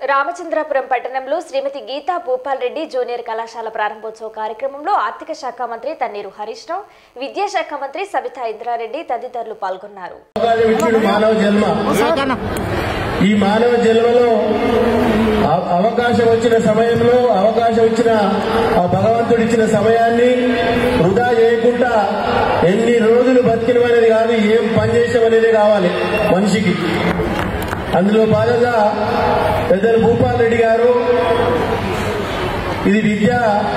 రామచంద్రాపురం పట్టణంలో శ్రీమతి గీతా భూపాల్ రెడ్డి జూనియర్ కళాశాల ప్రారంభోత్సవ కార్యక్రమంలో ఆర్థిక శాఖ మంత్రి తన్నీరు హరీష్ రావు విద్యాశాఖ మంత్రి సబితా ఇంద్రారెడ్డి తదితరులు పాల్గొన్నారు అవకాశం ఇచ్చిండు మానవ జన్మ ఈ మానవ జన్మలో అవ- అవకాశం వచ్చిన సమయంలో అవకాశం ఇచ్చిన ఆ భగవంతుడు ఇచ్చిన సమయాన్ని వృధా చేయకుండా ఎన్ని రోజులు బతికినం అనేది కాదు ఏం పని చేసాం అనేది కావాలి మనిషికి అందులో భాగంగా పెద్దలు భూపాల్ రెడ్డి గారు ఇది విద్య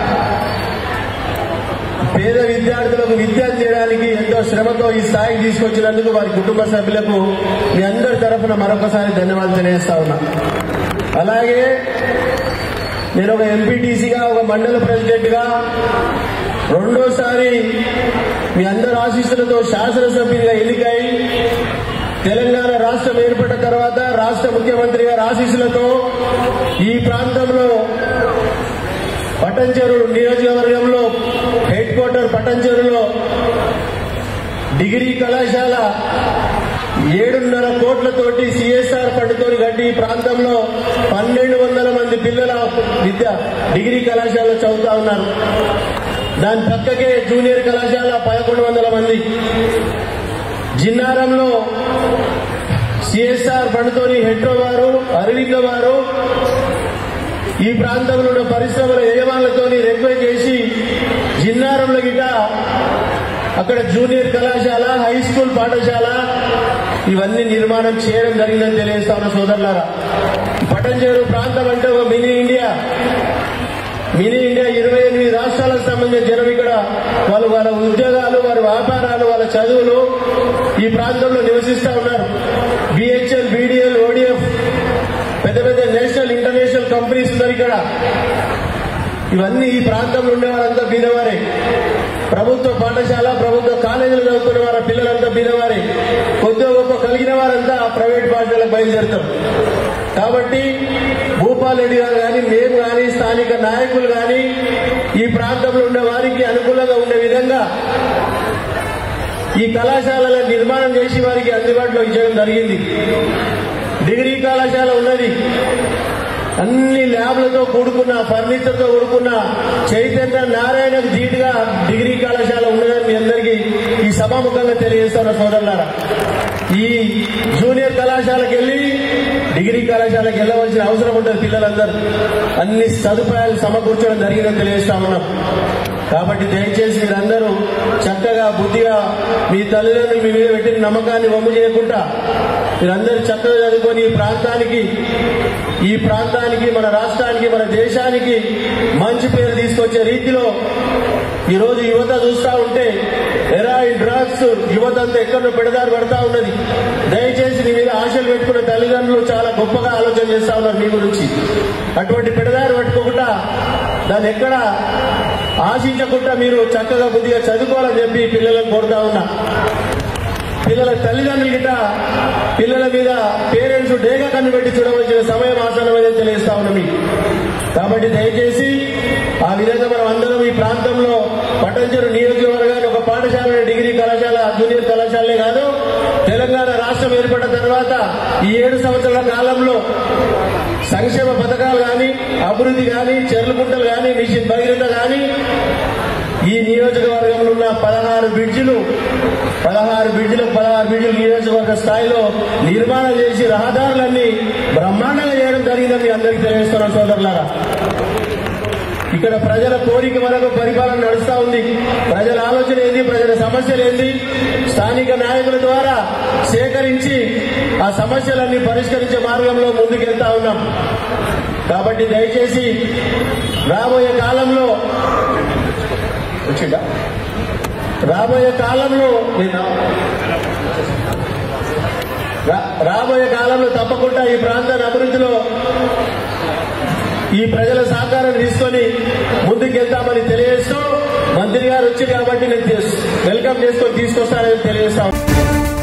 పేద విద్యార్థులకు విద్య చేయడానికి ఎంతో శ్రమతో ఈ స్థాయికి తీసుకొచ్చినందుకు వారి కుటుంబ సభ్యులకు మీ అందరి తరఫున మరొకసారి ధన్యవాదాలు తెలియజేస్తా ఉన్నా అలాగే నేను ఒక ఎంపీటీసీగా ఒక మండల ప్రెసిడెంట్ గా రెండోసారి మీ అందరి ఆశీస్సులతో శాసనసభ్యులుగా ఎన్నికై తెలంగాణ రాష్ట్రం ఏర్పడిన తర్వాత రాష్ట్ర ముఖ్యమంత్రి గారి ఆశీస్సులతో ఈ ప్రాంతంలో పట్టంచెరు నియోజకవర్గంలో హెడ్ క్వార్టర్ పట్టంచెరులో డిగ్రీ కళాశాల ఏడున్నర కోట్లతోటి సిఎస్ఆర్ ఫండ్తో కట్టి ఈ ప్రాంతంలో పన్నెండు వందల మంది పిల్లల విద్య డిగ్రీ కళాశాలలో చదువుతా ఉన్నారు దాని పక్కకే జూనియర్ కళాశాల పదకొండు వందల మంది జిన్నారంలో సిఎస్ఆర్ ఫండ్తోని హెట్రో వారు అరవింద వారు ఈ ప్రాంతంలో ఉన్న పరిశ్రమల యజమానులతో రిక్వెస్ట్ చేసి జిన్నారంలో గిట అక్కడ జూనియర్ కళాశాల హై స్కూల్ పాఠశాల ఇవన్నీ నిర్మాణం చేయడం జరిగిందని తెలియజేస్తా ఉన్న సోదరులారా పటంచేరు ప్రాంతం అంటే ఒక మినీ ఇండియా మినీ ఇండియా ఇరవై ఎనిమిది రాష్ట్రాలకు సంబంధించిన జనం ఇక్కడ వాళ్ళు వాళ్ళ ఉద్యోగాలు వారి వ్యాపారాలు వాళ్ళ చదువులు ఈ ప్రాంతంలో నివసిస్తా ఉన్నారు బిహెచ్ఎల్ బీడీఎల్ ఓడిఎఫ్ పెద్ద పెద్ద నేషనల్ ఇంటర్నేషనల్ కంపెనీస్ ఉన్నారు ఇక్కడ ఇవన్నీ ఈ ప్రాంతంలో ఉండే వారంతా బీదవారే ప్రభుత్వ పాఠశాల ప్రభుత్వ కాలేజీలు చదువుకునే వారి పిల్లలంతా బీదవారే కొద్దిగా గొప్ప కలిగిన వారంతా ప్రైవేట్ పాఠశాలకు బయలుదేరుతారు కాబట్టి భూపాల్ రెడ్డి గారు కానీ మేము కానీ స్థానిక నాయకులు కానీ ఈ ప్రాంతంలో ఉండే వారికి అనుకూలంగా ఉండే విధంగా ఈ కళాశాలల నిర్మాణం చేసి వారికి అందుబాటులో ఇచ్చడం జరిగింది డిగ్రీ కళాశాల ఉన్నది అన్ని ల్యాబ్లతో కూడుకున్న ఫర్నిచర్ తో కూడుకున్న చైతన్య నారాయణకు ధీటుగా డిగ్రీ కళాశాల ఉన్నదని మీ అందరికీ ఈ సభాముఖంగా తెలియజేస్తున్న సోదరులారా ఈ జూనియర్ కళాశాలకు వెళ్ళి డిగ్రీ కళాశాలకు వెళ్ళవలసిన అవసరం ఉంటుంది పిల్లలందరూ అన్ని సదుపాయాలు సమకూర్చడం జరిగిందని తెలియజేస్తా ఉన్నాం కాబట్టి దయచేసి మీరందరూ చక్కగా బుద్ధిగా మీ తల్లిదండ్రులు మీ మీద పెట్టిన నమ్మకాన్ని వమ్ము చేయకుండా మీరందరూ చక్కగా చదువుకొని ఈ ప్రాంతానికి ఈ ప్రాంతానికి మన రాష్ట్రానికి మన దేశానికి మంచి పేరు తీసుకొచ్చే రీతిలో ఈ రోజు యువత చూస్తా ఉంటే ఎరాయిన్ డ్రగ్స్ యువత అంతా ఎక్కడో పెడదారు పడతా ఉన్నది దయచేసి మీ మీద ఆశలు పెట్టుకున్న తల్లిదండ్రులు చాలా గొప్పగా ఆలోచన చేస్తా ఉన్నారు మీ గురించి అటువంటి పెడదారు పట్టుకోకుండా దాన్ని ఎక్కడ ఆశించకుండా మీరు చక్కగా బుద్ధిగా చదువుకోవాలని చెప్పి పిల్లలను కోరుతా ఉన్నా పిల్లల తల్లిదండ్రులు గిట పిల్లల మీద పేరెంట్స్ డేగా కన్ను పెట్టి చూడవలసిన సమయం ఆసనమని తెలియజేస్తా ఉన్నా మీకు కాబట్టి దయచేసి ఆ విధంగా మనం అందరం ఈ ప్రాంతంలో పట్టంచెరు నియోజకవర్గాన్ని ఒక పాఠశాల డిగ్రీ కళాశాల జూనియర్ కళాశాలే కాదు తెలంగాణ రాష్ట్రం ఏర్పడిన తర్వాత ఈ ఏడు సంవత్సరాల కాలంలో సంక్షేమ పథకాలు కానీ అభివృద్ధి కానీ చెర్లగుంటలు కానీ మిషన్ భగీరథ కానీ ఈ నియోజకవర్గంలో ఉన్న పదహారు బ్రిడ్జిలు పదహారు బ్రిడ్జిలు పదహారు బ్రిడ్జిలు నియోజకవర్గ స్థాయిలో నిర్మాణం చేసి రహదారులన్నీ బ్రహ్మాండంగా చేయడం జరిగిందని మీ అందరికీ తెలియజేస్తున్నాను సోదరులారా ఇక్కడ ప్రజల కోరిక వరకు పరిపాలన నడుస్తా ఉంది ప్రజల ఆలోచన ఏంది ప్రజల సమస్యలు ఏంది స్థానిక నాయకుల ద్వారా సేకరించి ఆ సమస్యలన్నీ పరిష్కరించే మార్గంలో ముందుకెళ్తా ఉన్నాం కాబట్టి దయచేసి రాబోయే కాలంలో వచ్చిందా రాబోయే కాలంలో నేను రా- రాబోయే కాలంలో తప్పకుండా ఈ ప్రాంతాన్ని అభివృద్ధిలో ఈ ప్రజల సహకారాన్ని తీసుకొని ముందుకెళ్తామని తెలియజేస్తూ మంత్రి గారు వచ్చి కాబట్టి నేను వెల్కమ్ చేసుకొని తీసుకొస్తానని తెలియజేస్తాను